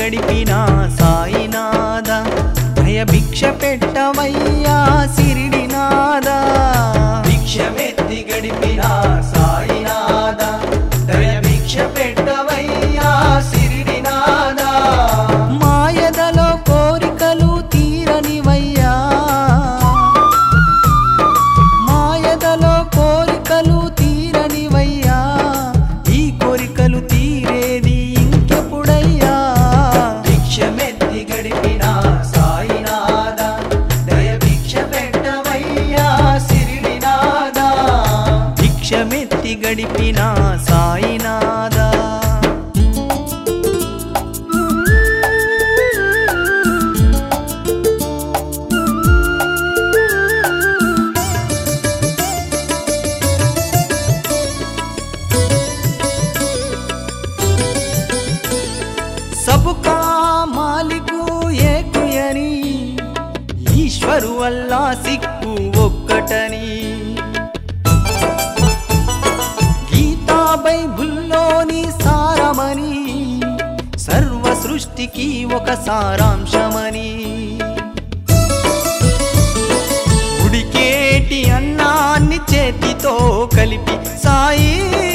గడిపిన సాయినాథ దయ భిక్ష పెట్టవయ్యా సిరిడినాథ భిక్షమెత్తి గడిపిన సాయినాథ దయ భిక్ష పెట్టవయ్యా సిరిడినాథ మాయదలో కోరికలు తీరనివయ్యా మాయదలో కోరికలు తీరనివయ్యా ఈ కోరికలు తీరేది ఇంకెప్పుడయ్యా భిక్షమెత్తి గడిపిన సాయినాథ దయ భిక్ష పెట్టవయ్యా సిరిడినాథ భిక్షమెత్తి గడిపిన సాయినాథ सबका మాలికు ఏకుయని ఈశ్వరు వల్ల సిక్కు ఒక్కటని గీతా బైబుల్లోని సారమని సర్వ సృష్టికి ఒక సారాంశమని ఉడికేటి అన్నాన్ని చేతితో కలిపి సాయి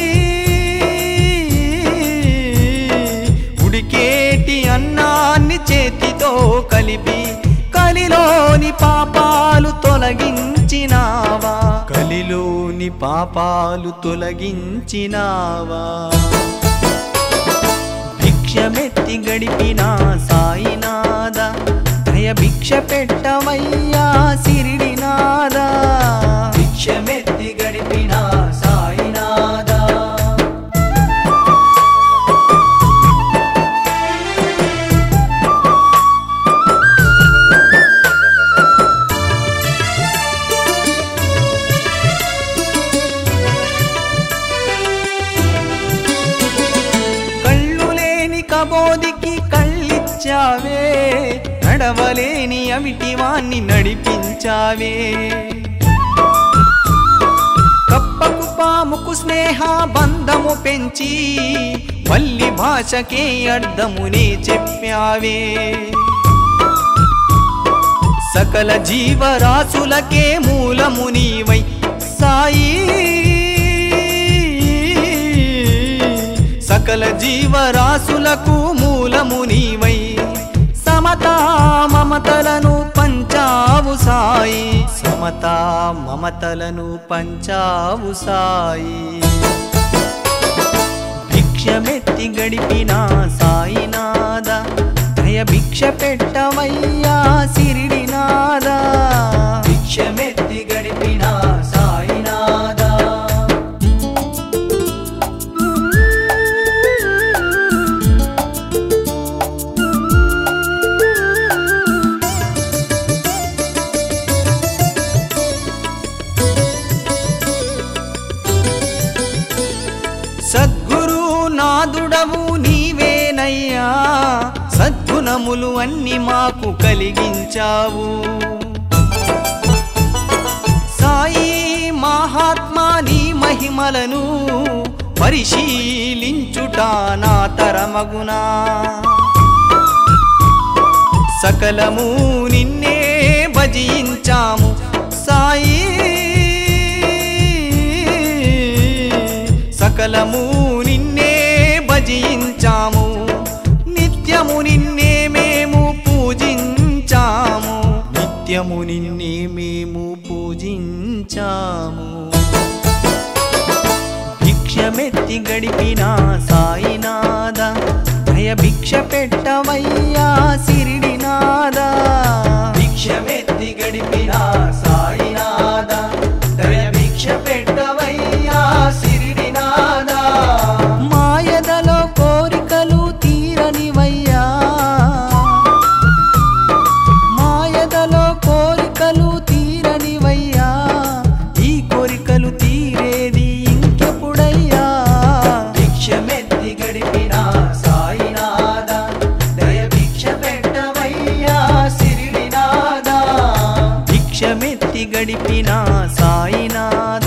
ఉడికేటి అన్నాన్ని చేతితో కలిపి కలిలోని పాపాలు తొలగించినావా కలిలోని పాపాలు తొలగించినావా భిక్షమెత్తి గడిపిన సాయినాథ దయ భిక్ష పెట్టవయ్యా సిరిడినాథ భిక్షమెత్తి గడిపిన సాయినాథ కళ్ళు లేని కబోదికి కళ్ళిచ్చావే నడవలేని అవిటివాన్ని నడిపించావే కప్పకు పాముకు స్నేహ బంధము పెంచి వల్లి భాషకే అర్థమునే చెప్పావే సకల జీవరాశులకే మూలము నీవై సాయి సకల జీవరాశులకు మూలము నీవై సమతా మమతలను పంచావు సాయి సమతా మమతలను పంచావు సాయి భిక్షమెత్తి గడిపిన సాయినాథ దయ భిక్ష పెట్టవయ్యా సిరిడినాథ భిక్షమెత్తి గడిపిన సాయినాథ సద్గురు నాదుడవు నీవేనయ్యా సద్గుణములు అన్ని మాకు కలిగించావు సాయి మహాత్మా నీ మహిమలను పరిశీలించుట నా తరమగునా సకలము నిన్నే భజించాము సాయి సకలము నిన్నే భజించాము నిత్యము నిన్నే మేము పూజించాము నిత్యము నిన్నే మేము పూజించాము భిక్షమెత్తి గడిపిన సాయినాథ దయ భిక్ష పెట్టవయ్యా సిరిడినాథ భిక్షమెత్తి గడిపిన సాయినాథ దయ భిక్ష పెట్టవయ్యా సిరిడినాథ మాయదలో కోరికలు తీరనివయ్యా మాయదలో కోరికలు తీరనివయ్యా ఈ కోరికలు తీరేది ఇంకెప్పుడయ్యా భిక్షమెత్తి గడిపిన సాయినాథ దయ భిక్ష పెట్టవయ్యా సిరిడినాథ భిక్షమెత్తి గడిపిన సాయినాథ